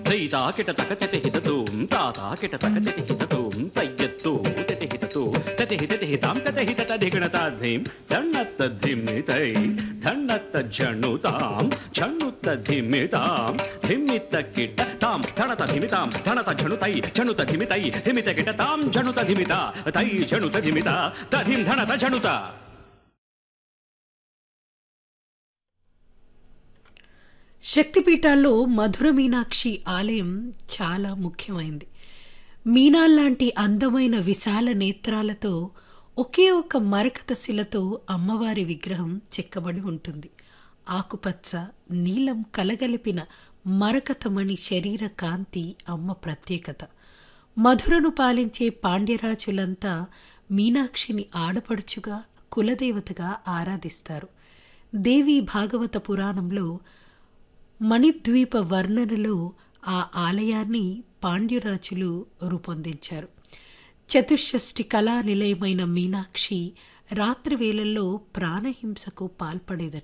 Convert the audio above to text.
తైతాకిట తకచతి హితతూం తాతాకిట తకచతి హితతూం తయ్యత్తు తతి హితతూ తతి హితతి హితాం తతి హితత ధిగణతాధిం ధన్నత్త ధిమ్మితై ధన్నత్త జణుతాం ఝణుత్త ధిమ్మితాం ధిమ్మిత కిట తాం ధణత ధిమితాం ధణత ఝణుతై ఝణుత ధిమితై ధిమిత కిట తాం ఝణుత ధిమిత తై ఝణుత ధిమిత తధిం ధణత ఝణుత శక్తిపీఠాల్లో మధుర మీనాక్షి ఆలయం చాలా ముఖ్యమైంది మీనాల్లాంటి అందమైన విశాల నేత్రాలతో ఒకే ఒక మరకత శిలతో అమ్మవారి విగ్రహం చెక్కబడి ఉంటుంది ఆకుపచ్చ నీలం కలగలిపిన మరకతమణి శరీర కాంతి అమ్మ ప్రత్యేకత మధురను పాలించే పాండ్యరాజులంతా మీనాక్షిని ఆడపడుచుగా కులదేవతగా ఆరాధిస్తారు దేవి భాగవత పురాణంలో మణిద్వీప వర్ణనలో ఆ ఆలయాన్ని పాండ్యరాజులు రూపొందించారు చతుషష్ఠి కళా నిలయమైన మీనాక్షి రాత్రి వేళల్లో ప్రాణహింసకు పాల్పడేదట